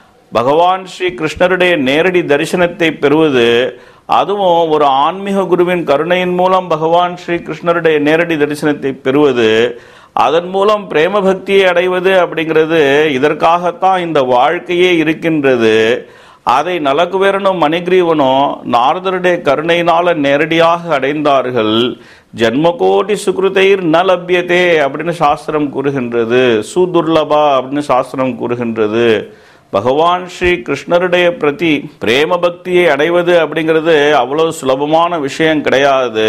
பகவான் ஸ்ரீ கிருஷ்ணருடைய நேரடி தரிசனத்தை பெறுவது அதுவும் ஒரு ஆன்மீக குருவின் கருணையின் மூலம் பகவான் ஸ்ரீ கிருஷ்ணருடைய நேரடி தரிசனத்தை பெறுவது அதன் மூலம் பிரேம பக்தியை அடைவது அப்படிங்கிறது இதற்காகத்தான் இந்த வாழ்க்கையே இருக்கின்றது அதை நலகுவேரனும் மணிகிரீவனும் நாரதருடைய கருணையினால நேரடியாக அடைந்தார்கள் ஜன்மகோடி சுக்ருதைர் ந லப்யதே அப்படின்னு சாஸ்திரம் கூறுகின்றது சுதுர்லபா அப்படின்னு சாஸ்திரம் கூறுகின்றது பகவான் ஸ்ரீ கிருஷ்ணருடைய பிரதி பிரேம பக்தியை அடைவது அப்படிங்கிறது அவ்வளவு சுலபமான விஷயம் கிடையாது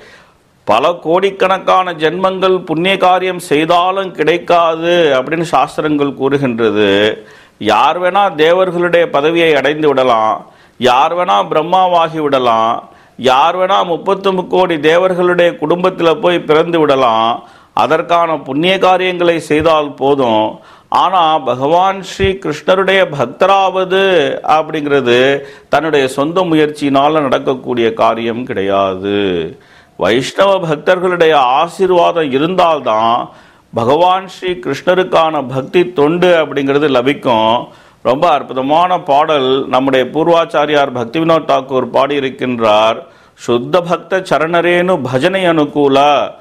பல கோடிக்கணக்கான ஜென்மங்கள் புண்ணிய காரியம் செய்தாலும் கிடைக்காது அப்படின்னு சாஸ்திரங்கள் கூறுகின்றது யார் வேணா தேவர்களுடைய பதவியை அடைந்து விடலாம் யார் வேணா பிரம்மாவாகி விடலாம் யார் வேணா முப்பத்து முக்கோடி தேவர்களுடைய குடும்பத்தில் போய் பிறந்து விடலாம் அதற்கான புண்ணிய காரியங்களை செய்தால் போதும் ஆனா பகவான் ஸ்ரீ கிருஷ்ணருடைய பக்தராவது அப்படிங்கிறது தன்னுடைய சொந்த முயற்சியினால நடக்கக்கூடிய காரியம் கிடையாது வைஷ்ணவ பக்தர்களுடைய ஆசீர்வாதம் இருந்தால்தான் பகவான் ஸ்ரீ கிருஷ்ணருக்கான பக்தி தொண்டு அப்படிங்கிறது லபிக்கும் ரொம்ப அற்புதமான பாடல் நம்முடைய பூர்வாச்சாரியார் பக்தி வினோத் தாக்கூர் பாடியிருக்கின்றார் சுத்த பக்த சரணரேனு பஜனை அனுகூல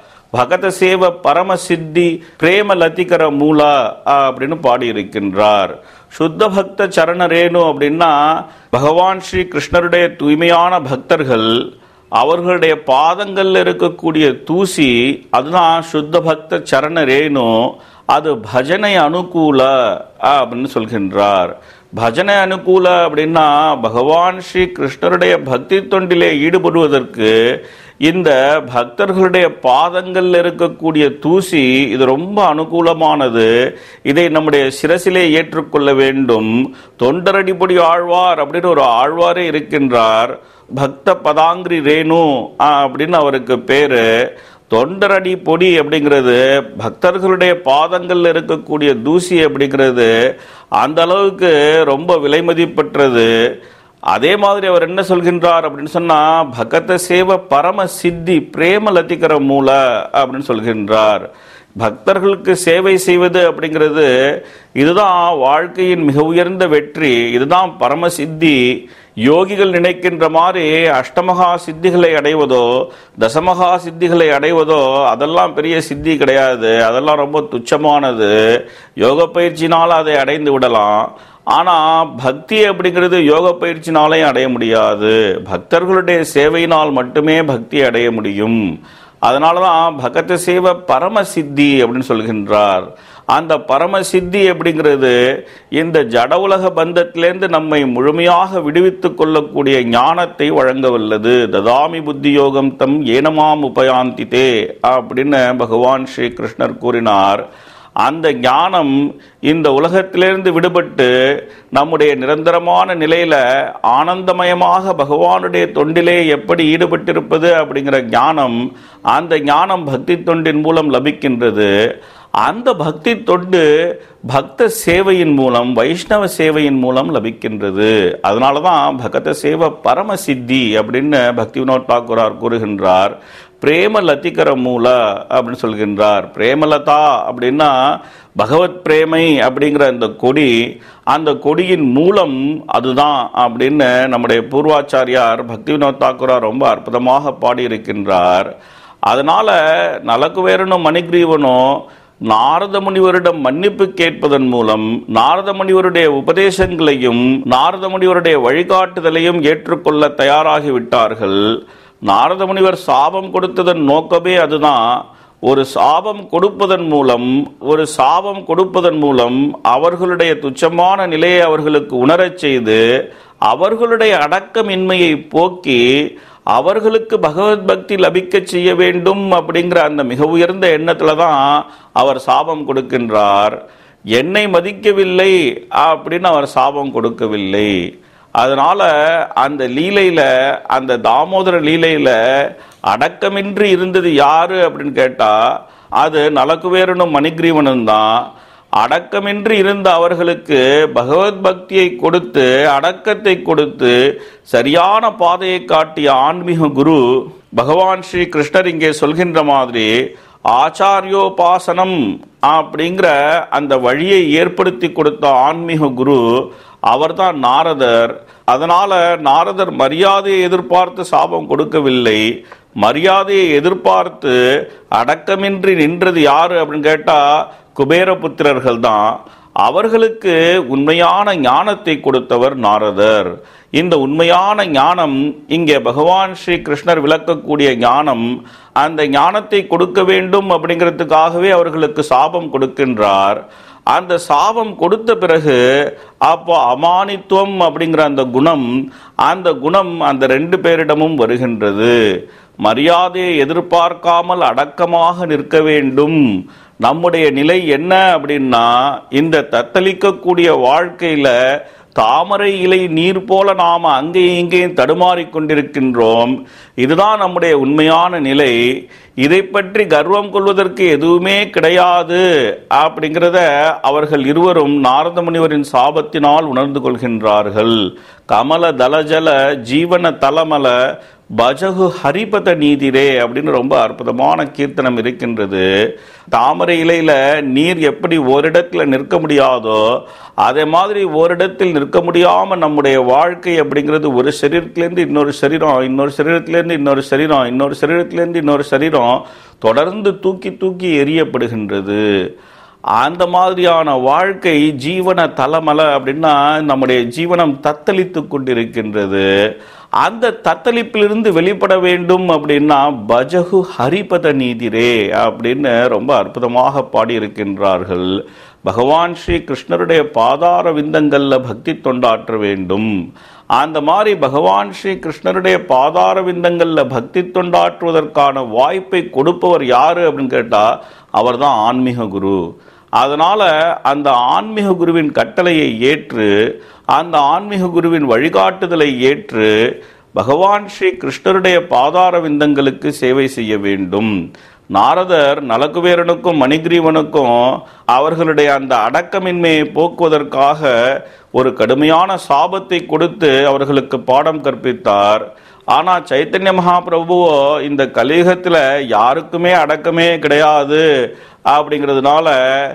பகத சேவ பரம சித்தி பிரேம லத்திகர மூல அப்படின்னு பாடியிருக்கின்றார் சுத்த பக்த சரணரேனு அப்படின்னா பகவான் ஸ்ரீ கிருஷ்ணருடைய தூய்மையான பக்தர்கள் அவர்களுடைய பாதங்கள்ல இருக்கக்கூடிய தூசி அதுதான் சுத்த பக்த சரண ரேணு அது பஜனை அனுகூல அப்படின்னு சொல்கின்றார் பஜனை அனுகூல அப்படின்னா பகவான் ஸ்ரீ கிருஷ்ணருடைய பக்தி தொண்டிலே ஈடுபடுவதற்கு இந்த பக்தர்களுடைய பாதங்கள்ல இருக்கக்கூடிய தூசி இது ரொம்ப அனுகூலமானது இதை நம்முடைய சிரசிலே ஏற்றுக்கொள்ள வேண்டும் தொண்டரடிப்படி ஆழ்வார் அப்படின்னு ஒரு ஆழ்வாரே இருக்கின்றார் பக்த பதாங்கிரி ரேணு அப்படின்னு அவருக்கு பேரு தொண்டரடி பொடி அப்படிங்கிறது பக்தர்களுடைய பாதங்கள்ல இருக்கக்கூடிய தூசி அப்படிங்கிறது அந்த அளவுக்கு ரொம்ப விலை மதிப்பற்றது அதே மாதிரி அவர் என்ன சொல்கின்றார் அப்படின்னு சொன்னா பகத்த சேவ பரம சித்தி பிரேம லத்திகர மூல அப்படின்னு சொல்கின்றார் பக்தர்களுக்கு சேவை செய்வது அப்படிங்கிறது இதுதான் வாழ்க்கையின் மிக உயர்ந்த வெற்றி இதுதான் பரம சித்தி யோகிகள் நினைக்கின்ற மாதிரி அஷ்டமகா சித்திகளை அடைவதோ தசமகா சித்திகளை அடைவதோ அதெல்லாம் பெரிய சித்தி கிடையாது அதெல்லாம் ரொம்ப துச்சமானது யோக பயிற்சினால் அதை அடைந்து விடலாம் ஆனா பக்தி அப்படிங்கிறது யோக பயிற்சினாலையும் அடைய முடியாது பக்தர்களுடைய சேவையினால் மட்டுமே பக்தி அடைய முடியும் அதனாலதான் பகத்த சேவ பரம சித்தி அப்படின்னு சொல்கின்றார் அந்த பரம சித்தி அப்படிங்கிறது இந்த ஜட உலக பந்தத்திலேருந்து நம்மை முழுமையாக விடுவித்துக் கொள்ளக்கூடிய ஞானத்தை வழங்க வல்லது ததாமி புத்தி யோகம் தம் ஏனமாம் உபயாந்திதே அப்படின்னு பகவான் ஸ்ரீ கிருஷ்ணர் கூறினார் அந்த ஞானம் இந்த உலகத்திலிருந்து விடுபட்டு நம்முடைய நிரந்தரமான நிலையில ஆனந்தமயமாக பகவானுடைய தொண்டிலே எப்படி ஈடுபட்டிருப்பது அப்படிங்கிற ஞானம் அந்த ஞானம் பக்தி தொண்டின் மூலம் லபிக்கின்றது அந்த பக்தி தொண்டு பக்த சேவையின் மூலம் வைஷ்ணவ சேவையின் மூலம் லபிக்கின்றது அதனால தான் பகத சேவ பரம சித்தி அப்படின்னு பக்தி வினோத் தாக்கூரார் கூறுகின்றார் பிரேம லத்திகர மூல அப்படின்னு சொல்கின்றார் பிரேமலதா அப்படின்னா பகவத் பிரேமை அப்படிங்கிற அந்த கொடி அந்த கொடியின் மூலம் அதுதான் அப்படின்னு நம்முடைய பூர்வாச்சாரியார் பக்தி வினோத் தாக்கூரார் ரொம்ப அற்புதமாக பாடியிருக்கின்றார் அதனால நலக்குவேரனும் மணிகிரீவனும் நாரத முனிவரிடம் மன்னிப்பு கேட்பதன் மூலம் நாரத முனிவருடைய உபதேசங்களையும் நாரத முனிவருடைய வழிகாட்டுதலையும் ஏற்றுக்கொள்ள தயாராகி விட்டார்கள் நாரத முனிவர் சாபம் கொடுத்ததன் நோக்கமே அதுதான் ஒரு சாபம் கொடுப்பதன் மூலம் ஒரு சாபம் கொடுப்பதன் மூலம் அவர்களுடைய துச்சமான நிலையை அவர்களுக்கு உணரச் செய்து அவர்களுடைய அடக்கமின்மையை போக்கி அவர்களுக்கு பகவத் பக்தி லபிக்க செய்ய வேண்டும் அப்படிங்கிற அந்த மிக உயர்ந்த எண்ணத்துல தான் அவர் சாபம் கொடுக்கின்றார் என்னை மதிக்கவில்லை அப்படின்னு அவர் சாபம் கொடுக்கவில்லை அதனால அந்த லீலையில அந்த தாமோதர லீலையில அடக்கமின்றி இருந்தது யாரு அப்படின்னு கேட்டா அது நலக்குவேரனும் மணிகிரீவனும் தான் அடக்கமின்றி இருந்த அவர்களுக்கு பகவத் பக்தியை கொடுத்து அடக்கத்தை கொடுத்து சரியான பாதையை காட்டிய ஆன்மீக குரு பகவான் ஸ்ரீ கிருஷ்ணர் இங்கே சொல்கின்ற மாதிரி ஆச்சாரியோபாசனம் அப்படிங்கிற அந்த வழியை ஏற்படுத்தி கொடுத்த ஆன்மீக குரு அவர்தான் நாரதர் அதனால நாரதர் மரியாதையை எதிர்பார்த்து சாபம் கொடுக்கவில்லை மரியாதையை எதிர்பார்த்து அடக்கமின்றி நின்றது யாரு அப்படின்னு கேட்டா குபேரபுத்திரர்கள் தான் அவர்களுக்கு உண்மையான ஞானத்தை கொடுத்தவர் நாரதர் இந்த உண்மையான ஞானம் இங்கே பகவான் ஸ்ரீ கிருஷ்ணர் விளக்கக்கூடிய ஞானம் அந்த ஞானத்தை கொடுக்க வேண்டும் அப்படிங்கிறதுக்காகவே அவர்களுக்கு சாபம் கொடுக்கின்றார் அந்த சாபம் கொடுத்த பிறகு அப்போ அமானித்துவம் அப்படிங்கிற அந்த குணம் அந்த குணம் அந்த ரெண்டு பேரிடமும் வருகின்றது மரியாதையை எதிர்பார்க்காமல் அடக்கமாக நிற்க வேண்டும் நம்முடைய நிலை என்ன அப்படின்னா இந்த தத்தளிக்கக்கூடிய வாழ்க்கையில தாமரை இலை நீர் போல நாம அங்கேயும் இங்கேயும் தடுமாறிக் கொண்டிருக்கின்றோம் இதுதான் நம்முடைய உண்மையான நிலை இதை பற்றி கர்வம் கொள்வதற்கு எதுவுமே கிடையாது அப்படிங்கிறத அவர்கள் இருவரும் நாரத முனிவரின் சாபத்தினால் உணர்ந்து கொள்கின்றார்கள் கமல தலஜல ஜீவன தலமல பஜகு ஹரிபத நீதிரே அப்படின்னு ரொம்ப அற்புதமான கீர்த்தனம் இருக்கின்றது தாமரை இலையில நீர் எப்படி ஓரிடத்துல நிற்க முடியாதோ அதே மாதிரி ஓரிடத்தில் நிற்க முடியாம நம்முடைய வாழ்க்கை அப்படிங்கிறது ஒரு சரீரத்திலேருந்து இன்னொரு சரீரம் இன்னொரு சரீரத்திலேருந்து இன்னொரு சரீரம் இன்னொரு சரீரத்திலேருந்து இன்னொரு சரீரம் தொடர்ந்து தூக்கி தூக்கி எரியப்படுகின்றது அந்த மாதிரியான வாழ்க்கை ஜீவன தலமல அப்படின்னா நம்முடைய ஜீவனம் தத்தளித்து கொண்டிருக்கின்றது அந்த தத்தளிப்பிலிருந்து வெளிப்பட வேண்டும் அப்படின்னா பஜகு ஹரிபத நீதிரே அப்படின்னு ரொம்ப அற்புதமாக பாடியிருக்கின்றார்கள் பகவான் ஸ்ரீ கிருஷ்ணருடைய பாதார விந்தங்கள்ல பக்தி தொண்டாற்ற வேண்டும் அந்த மாதிரி பகவான் ஸ்ரீ கிருஷ்ணருடைய பாதார விந்தங்கள்ல பக்தி தொண்டாற்றுவதற்கான வாய்ப்பை கொடுப்பவர் யாரு அப்படின்னு கேட்டா அவர்தான் ஆன்மீக குரு அதனால அந்த ஆன்மீக குருவின் கட்டளையை ஏற்று அந்த ஆன்மீக குருவின் வழிகாட்டுதலை ஏற்று பகவான் ஸ்ரீ கிருஷ்ணருடைய பாதார விந்தங்களுக்கு சேவை செய்ய வேண்டும் நாரதர் நலகுவேரனுக்கும் மணிகிரீவனுக்கும் அவர்களுடைய அந்த அடக்கமின்மையை போக்குவதற்காக ஒரு கடுமையான சாபத்தை கொடுத்து அவர்களுக்கு பாடம் கற்பித்தார் ஆனா சைத்தன்ய மகாபிரபுவோ இந்த கலியுகத்துல யாருக்குமே அடக்கமே கிடையாது அப்படிங்கிறதுனால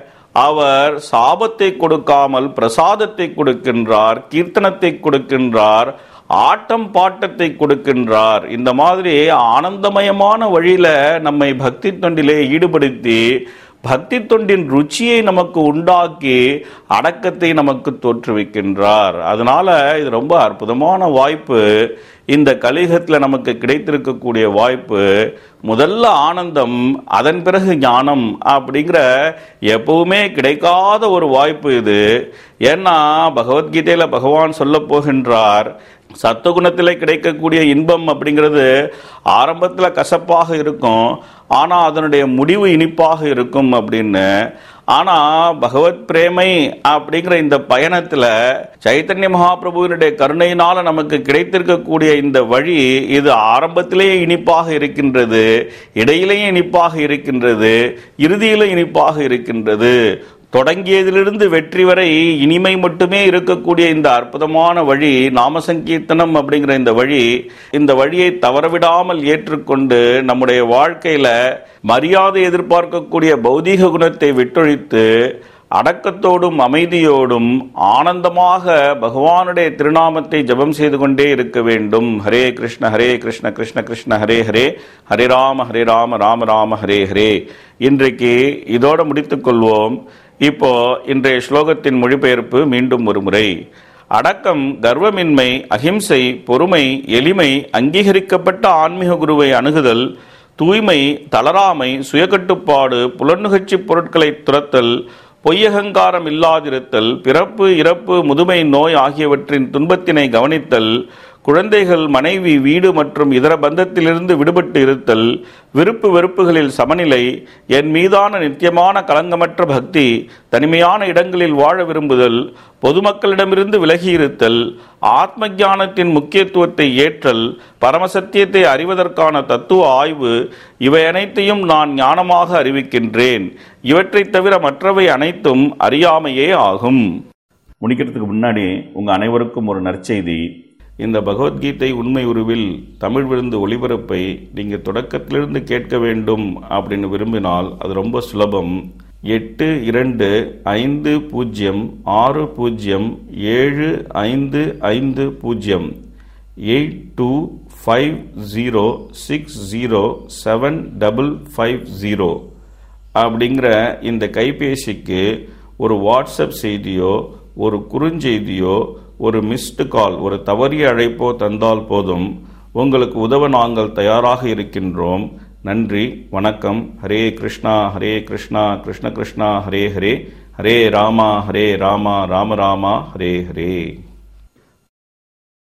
அவர் சாபத்தை கொடுக்காமல் பிரசாதத்தை கொடுக்கின்றார் கீர்த்தனத்தை கொடுக்கின்றார் ஆட்டம் பாட்டத்தை கொடுக்கின்றார் இந்த மாதிரி ஆனந்தமயமான வழியில நம்மை பக்தி தொண்டிலே ஈடுபடுத்தி பக்தி தொண்டின் ருச்சியை நமக்கு உண்டாக்கி அடக்கத்தை நமக்கு தோற்றுவிக்கின்றார் அதனால இது ரொம்ப அற்புதமான வாய்ப்பு இந்த கலிகத்தில் நமக்கு கிடைத்திருக்கக்கூடிய வாய்ப்பு முதல்ல ஆனந்தம் அதன் பிறகு ஞானம் அப்படிங்கிற எப்பவுமே கிடைக்காத ஒரு வாய்ப்பு இது ஏன்னா பகவத்கீதையில பகவான் சொல்ல போகின்றார் சத்துவகுணத்தில் கிடைக்கக்கூடிய இன்பம் அப்படிங்கிறது ஆரம்பத்தில் கசப்பாக இருக்கும் ஆனால் அதனுடைய முடிவு இனிப்பாக இருக்கும் அப்படின்னு ஆனா பகவத் பிரேமை அப்படிங்கிற இந்த பயணத்துல சைத்தன்ய மகாபிரபுவினுடைய கருணையினால நமக்கு கிடைத்திருக்கக்கூடிய இந்த வழி இது ஆரம்பத்திலேயே இனிப்பாக இருக்கின்றது இடையிலேயே இனிப்பாக இருக்கின்றது இறுதியிலும் இனிப்பாக இருக்கின்றது தொடங்கியதிலிருந்து வெற்றி வரை இனிமை மட்டுமே இருக்கக்கூடிய இந்த அற்புதமான வழி நாம சங்கீர்த்தனம் அப்படிங்கிற இந்த வழி இந்த வழியை தவறவிடாமல் ஏற்றுக்கொண்டு நம்முடைய வாழ்க்கையில மரியாதை எதிர்பார்க்கக்கூடிய பௌதீக குணத்தை விட்டொழித்து அடக்கத்தோடும் அமைதியோடும் ஆனந்தமாக பகவானுடைய திருநாமத்தை ஜபம் செய்து கொண்டே இருக்க வேண்டும் ஹரே கிருஷ்ண ஹரே கிருஷ்ண கிருஷ்ண கிருஷ்ண ஹரே ஹரே ஹரே ராம ஹரே ராம ராம ராம ஹரே ஹரே இன்றைக்கு இதோட முடித்துக் கொள்வோம் இப்போ இன்றைய ஸ்லோகத்தின் மொழிபெயர்ப்பு மீண்டும் ஒரு முறை அடக்கம் கர்வமின்மை அகிம்சை பொறுமை எளிமை அங்கீகரிக்கப்பட்ட ஆன்மீக குருவை அணுகுதல் தூய்மை தளராமை சுயக்கட்டுப்பாடு புலனுகட்சி பொருட்களை துரத்தல் பொய்யகங்காரம் இல்லாதிருத்தல் பிறப்பு இறப்பு முதுமை நோய் ஆகியவற்றின் துன்பத்தினை கவனித்தல் குழந்தைகள் மனைவி வீடு மற்றும் இதர பந்தத்திலிருந்து விடுபட்டு இருத்தல் விருப்பு வெறுப்புகளில் சமநிலை என் மீதான நித்தியமான களங்கமற்ற பக்தி தனிமையான இடங்களில் வாழ விரும்புதல் பொதுமக்களிடமிருந்து விலகி இருத்தல் ஆத்ம ஞானத்தின் முக்கியத்துவத்தை ஏற்றல் பரமசத்தியத்தை அறிவதற்கான தத்துவ ஆய்வு இவை அனைத்தையும் நான் ஞானமாக அறிவிக்கின்றேன் இவற்றைத் தவிர மற்றவை அனைத்தும் அறியாமையே ஆகும் முடிக்கிறதுக்கு முன்னாடி உங்க அனைவருக்கும் ஒரு நற்செய்தி இந்த பகவத்கீதை உண்மை உருவில் தமிழ் விருந்து ஒளிபரப்பை நீங்கள் தொடக்கத்திலிருந்து கேட்க வேண்டும் அப்படின்னு விரும்பினால் அது ரொம்ப சுலபம் எட்டு இரண்டு ஐந்து பூஜ்ஜியம் ஆறு பூஜ்ஜியம் ஏழு ஐந்து ஐந்து பூஜ்ஜியம் eight two five zero six zero seven double five zero அப்படிங்கிற இந்த கைபேசிக்கு ஒரு வாட்ஸ்அப் செய்தியோ ஒரு குறுஞ்செய்தியோ ஒரு மிஸ்டு கால் ஒரு தவறிய அழைப்போ தந்தால் போதும் உங்களுக்கு உதவ நாங்கள் தயாராக இருக்கின்றோம் நன்றி வணக்கம் ஹரே கிருஷ்ணா ஹரே கிருஷ்ணா கிருஷ்ண கிருஷ்ணா ஹரே ஹரே ஹரே ராமா ஹரே ராமா ராம ராமா ஹரே ஹரே